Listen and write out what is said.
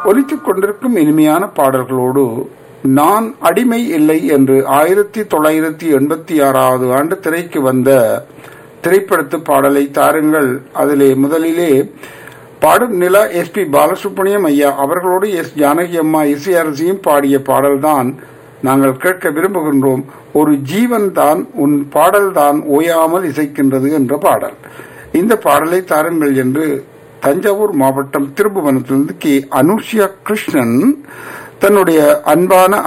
ஒலித்துக் கொண்டிருக்கும் இனிமையான பாடல்களோடு நான் அடிமை இல்லை என்று ஆயிரத்தி தொள்ளாயிரத்தி எண்பத்தி ஆறாவது ஆண்டு திரைக்கு வந்த திரைப்படத்து பாடலை தாருங்கள் அதிலே முதலிலே பாடும் நிலா எஸ் பி பாலசுப்ரமணியம் ஐயா அவர்களோடு எஸ் ஜானகி அம்மா இசையரசியும் பாடிய பாடல்தான் நாங்கள் கேட்க விரும்புகின்றோம் ஒரு ஜீவன் தான் உன் பாடல்தான் ஓயாமல் இசைக்கின்றது என்ற பாடல் இந்த பாடலை தாருங்கள் என்று தஞ்சாவூர் மாவட்டம் திருப்புவனத்திலிருந்து கே அனுஷ்யா கிருஷ்ணன் தன்னுடைய அன்பான